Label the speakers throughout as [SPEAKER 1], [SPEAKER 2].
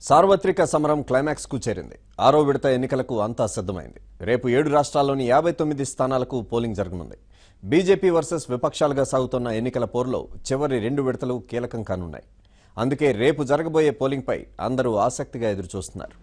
[SPEAKER 1] సార్వత్రిక సమరం క్లైమాక్స్ కు చేరింది ఆరో విడత ఎన్నికలకు అంతా సిద్ధమైంది రేపు ఏడు రాష్ట్రాల్లోని యాభై తొమ్మిది స్థానాలకు పోలింగ్ జరగనుంది బీజేపీ వర్సెస్ విపక్షాలుగా సాగుతున్న ఎన్నికల పోరులో చివరి రెండు విడతలు కీలకం కానున్నాయి అందుకే రేపు జరగబోయే పోలింగ్పై అందరూ ఆసక్తిగా ఎదురుచూస్తున్నారు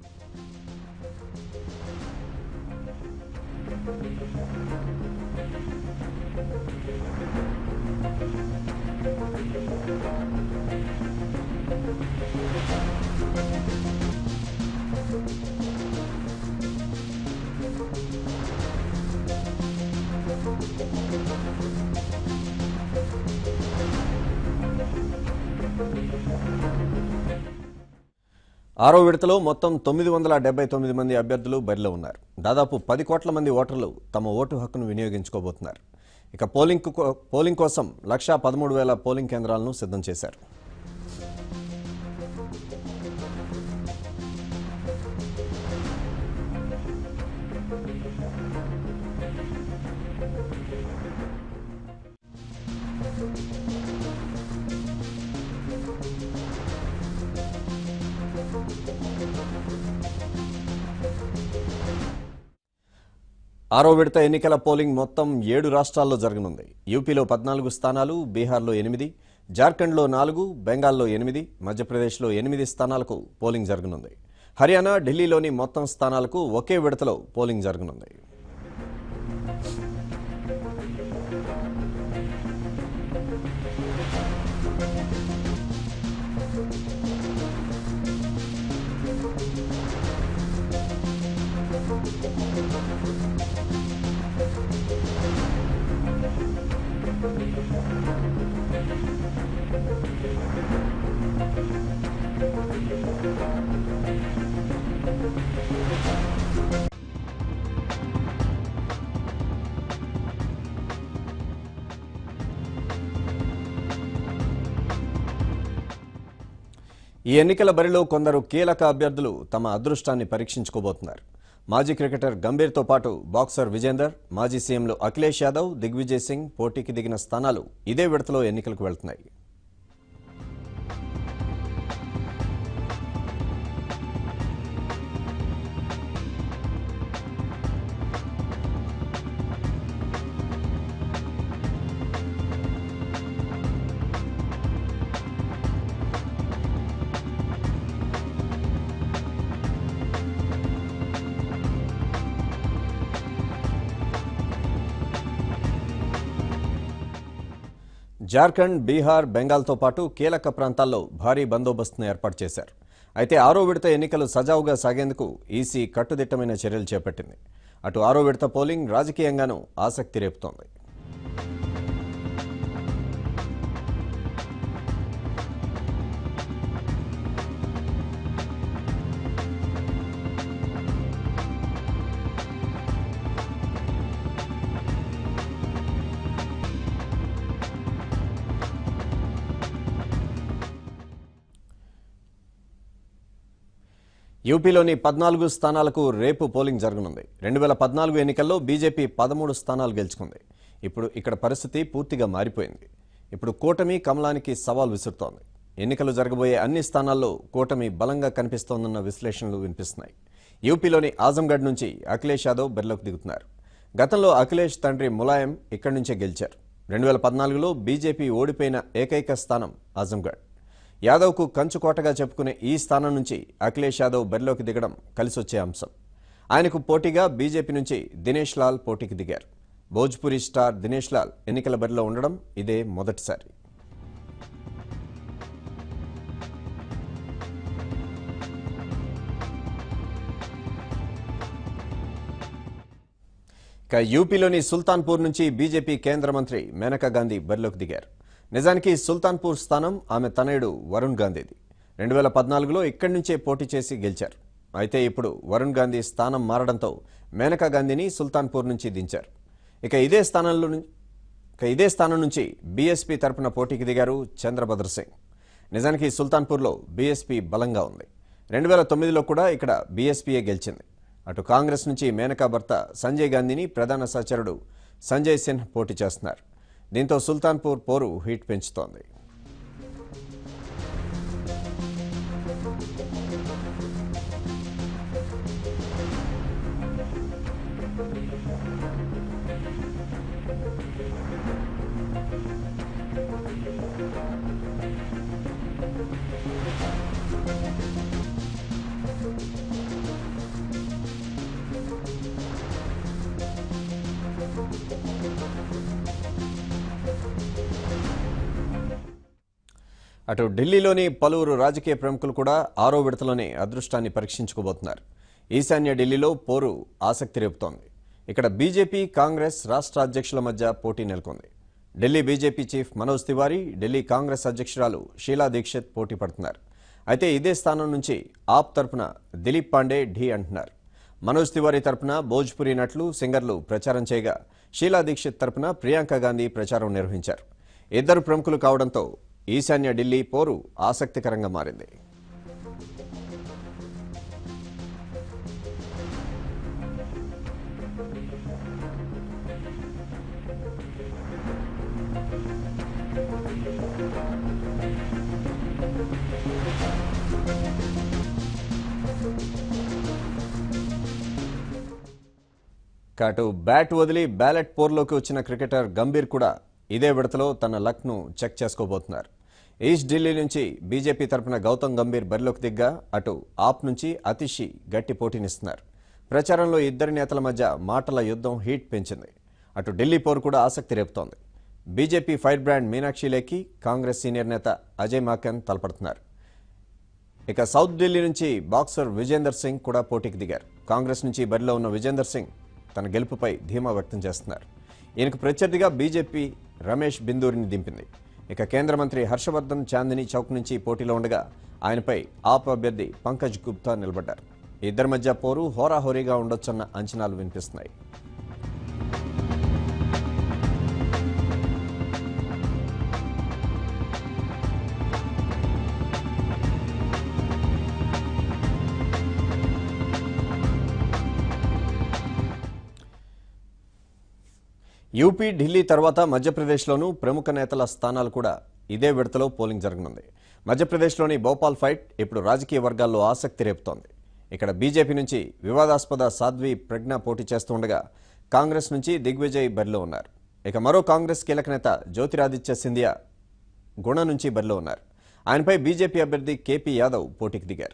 [SPEAKER 1] ఆరో విడతలో మొత్తం తొమ్మిది వందల డెబ్బై తొమ్మిది మంది అభ్యర్థులు బరిలో ఉన్నారు దాదాపు పది కోట్ల మంది ఓటర్లు తమ ఓటు హక్కును వినియోగించుకోబోతున్నారు ఇక పోలింగ్ కో- పోలింగ్ కోసం లక్షా పదమూడు వేల పోలింగ్ కేంద్రాలను సిద్ధం చేశారు ఆరో విడత ఎన్నికల పోలింగ్ మొత్తం ఏడు రాష్ట్రాల్లో జరగనుంది యూపీలో పద్నాలుగు స్థానాలు బీహార్లో ఎనిమిది జార్ఖండ్లో నాలుగు బెంగాల్లో ఎనిమిది మధ్యప్రదేశ్లో ఎనిమిది స్థానాలకు పోలింగ్ జరగనుంది హర్యానా ఢిల్లీలోని మొత్తం స్థానాలకు ఒకే విడతలో పోలింగ్ జరగనుంది ఈ ఎన్నికల బరిలో కొందరు కీలక అభ్యర్థులు తమ అదృష్టాన్ని పరీక్షించుకోబోతున్నారు మాజీ క్రికెటర్ గంభీర్తో పాటు బాక్సర్ విజేందర్ మాజీ సీఎంలు అఖిలేష్ యాదవ్ దిగ్విజయ్ సింగ్ పోటీకి దిగిన స్థానాలు ఇదే విడతలో ఎన్నికలకు వెళ్తున్నాయి జార్ఖండ్ బీహార్ బెంగాల్తో పాటు కీలక ప్రాంతాల్లో భారీ బందోబస్తును ఏర్పాటు చేశారు అయితే ఆరో విడత ఎన్నికలు సజావుగా సాగేందుకు ఈసీ కట్టుదిట్టమైన చర్యలు చేపట్టింది అటు ఆరో విడత పోలింగ్ రాజకీయంగానూ ఆసక్తి రేపుతోంది యూపీలోని పద్నాలుగు స్థానాలకు రేపు పోలింగ్ జరగనుంది రెండు వేల పద్నాలుగు ఎన్నికల్లో బీజేపీ పదమూడు స్థానాలు గెలుచుకుంది ఇప్పుడు ఇక్కడ పరిస్థితి పూర్తిగా మారిపోయింది ఇప్పుడు కూటమి కమలానికి సవాల్ విసురుతోంది ఎన్నికలు జరగబోయే అన్ని స్థానాల్లో కూటమి బలంగా కనిపిస్తోందన్న విశ్లేషణలు వినిపిస్తున్నాయి యూపీలోని ఆజంగఢ్ నుంచి అఖిలేష్ యాదవ్ బరిలోకి దిగుతున్నారు గతంలో అఖిలేష్ తండ్రి ములాయం ఇక్కడి నుంచే గెలిచారు రెండు వేల పద్నాలుగులో బీజేపీ ఓడిపోయిన ఏకైక స్థానం ఆజంగఢ్ యాదవ్కు కంచుకోటగా చెప్పుకునే ఈ స్థానం నుంచి అఖిలేష్ యాదవ్ బరిలోకి దిగడం కలిసొచ్చే అంశం ఆయనకు పోటీగా బీజేపీ నుంచి దినేష్ లాల్ పోటీకి దిగారు భోజ్పురి స్టార్ దినేష్ లాల్ ఎన్నికల బరిలో ఉండడం ఇదే మొదటిసారి ఇక యూపీలోని సుల్తాన్పూర్ నుంచి బీజేపీ కేంద్ర మంత్రి మేనకా గాంధీ బరిలోకి దిగారు నిజానికి సుల్తాన్పూర్ స్థానం ఆమె తనయుడు వరుణ్ గాంధీది రెండు వేల పద్నాలుగులో ఇక్కడి నుంచే పోటీ చేసి గెలిచారు అయితే ఇప్పుడు వరుణ్ గాంధీ స్థానం మారడంతో మేనకా గాంధీని సుల్తాన్పూర్ నుంచి దించారు ఇక ఇదే స్థానంలో ను- ఇక ఇదే స్థానం నుంచి బీఎస్పీ తరపున పోటీకి దిగారు చంద్రభద్ర సింగ్ నిజానికి సుల్తాన్పూర్లో బీఎస్పీ బలంగా ఉంది రెండు వేల తొమ్మిదిలో కూడా ఇక్కడ బీఎస్పీయే గెలిచింది అటు కాంగ్రెస్ నుంచి మేనకా భర్త సంజయ్ గాంధీని ప్రధాన సహచరుడు సంజయ్ సిన్హ్ పోటీ చేస్తున్నారు దీంతో సుల్తాన్పూర్ పోరు హీట్ పెంచుతోంది అటు ఢిల్లీలోని పలువురు రాజకీయ ప్రముఖులు కూడా ఆరో విడతలోనే అదృష్టాన్ని పరీక్షించుకోబోతున్నారు ఈశాన్య ఢిల్లీలో పోరు ఆసక్తి రేపుతోంది ఇక్కడ బీజేపీ కాంగ్రెస్ రాష్ట్ర అధ్యక్షుల మధ్య పోటీ నెలకొంది Delhi BJP chief Manoj Tiwari Delhi Congress అధ్యక్షురాలు షీలా దీక్షిత్ పోటీ పడుతున్నారు అయితే ఇదే స్థానం నుంచి ఆప్ తరపున దిలీప్ పాండే ఢీ అంటున్నారు మనోజ్ తివారీ తరపున భోజ్పురి నటులు సింగర్లు ప్రచారం చేయగా షీలా దీక్షిత్ తరపున ప్రియాంక గాంధీ ప్రచారం నిర్వహించారు ఇద్దరు ప్రముఖులు కావడంతో ఈశాన్య ఢిల్లీ పోరు ఆసక్తికరంగా మారింది కాటు బ్యాట్ వదిలి బ్యాలెట్ పోర్లోకి వచ్చిన క్రికెటర్ గంభీర్ కూడా ఇదే విడతలో తన లక్ను చెక్ చేసుకోబోతున్నారు ఈస్ట్ ఢిల్లీ నుంచి బీజేపీ తరపున గౌతమ్ గంభీర్ బరిలోకి దిగ్గా అటు ఆప్ నుంచి అతిషి గట్టి పోటీనిస్తున్నారు ప్రచారంలో ఇద్దరి నేతల మధ్య మాటల యుద్ధం హీట్ పెంచింది అటు ఢిల్లీ పోరు కూడా ఆసక్తి రేపుతోంది BJP fire brand Meenakshi Lekhi Congress senior నేత అజయ్ మాకన్ తలపడుతున్నారు ఇక సౌత్ ఢిల్లీ నుంచి బాక్సర్ విజేందర్ సింగ్ కూడా పోటీకి దిగారు కాంగ్రెస్ నుంచి బరిలో ఉన్న విజేందర్ సింగ్ తన గెలుపుపై ధీమా వ్యక్తం చేస్తున్నారు ఈయనకు ప్రత్యర్థిగా బీజేపీ రమేష్ బిందూరిని దింపింది ఇక కేంద్ర మంత్రి హర్షవర్ధన్ చాందిని చౌక్ నుంచి పోటీలో ఉండగా ఆయనపై ఆప్ అభ్యర్థి పంకజ్ గుప్తా నిలబడ్డారు ఇద్దరి మధ్య పోరు హోరాహోరీగా ఉండొచ్చన్న అంచనాలు వినిపిస్తున్నాయి యూపీ ఢిల్లీ తర్వాత మధ్యప్రదేశ్లోనూ ప్రముఖ నేతల స్థానాలు కూడా ఇదే విడతలో పోలింగ్ జరగనుంది మధ్యప్రదేశ్లోని భోపాల్ ఫైట్ ఇప్పుడు రాజకీయ వర్గాల్లో ఆసక్తి రేపుతోంది ఇక్కడ బీజేపీ నుంచి వివాదాస్పద సాధ్వి ప్రజ్ఞ పోటీ చేస్తుండగా కాంగ్రెస్ నుంచి దిగ్విజయ్ బరిలో ఉన్నారు ఇక మరో కాంగ్రెస్ కీలక నేత జ్యోతిరాదిత్య సింధియా గుణ నుంచి బరిలో ఉన్నారు ఆయనపై బీజేపీ అభ్యర్థి కేపీ యాదవ్ పోటీకి దిగారు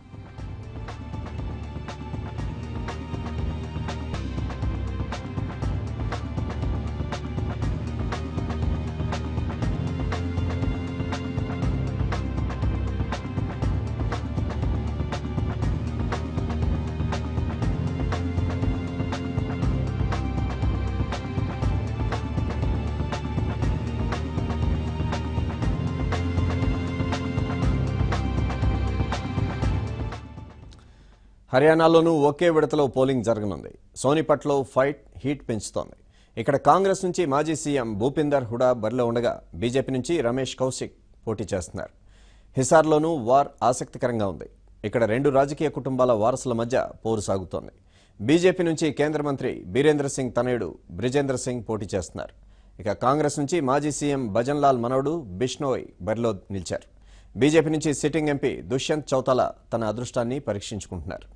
[SPEAKER 1] హర్యానాలోనూ ఒకే విడతలో పోలింగ్ జరగనుంది సోనిపట్లో ఫైట్ హీట్ పెంచుతోంది ఇక్కడ కాంగ్రెస్ నుంచి మాజీ సీఎం భూపిందర్ హుడా బరిలో ఉండగా బీజేపీ నుంచి రమేష్ కౌశిక్ పోటీ చేస్తున్నారు హిసార్లోనూ వార్ ఆసక్తికరంగా ఉంది ఇక్కడ రెండు రాజకీయ కుటుంబాల వారసుల మధ్య పోరు సాగుతోంది బీజేపీ నుంచి కేంద్ర మంత్రి బీరేంద్ర సింగ్ తనయుడు బ్రిజేంద్ర సింగ్ పోటీ చేస్తున్నారు ఇక కాంగ్రెస్ నుంచి మాజీ సీఎం భజన్లాల్ మనవడు బిష్నోయ్ బరిలో నిలిచారు బీజేపీ నుంచి సిట్టింగ్ ఎంపీ దుష్యంత్ చౌతాలా తన అదృష్టాన్ని పరీక్షించుకుంటున్నారు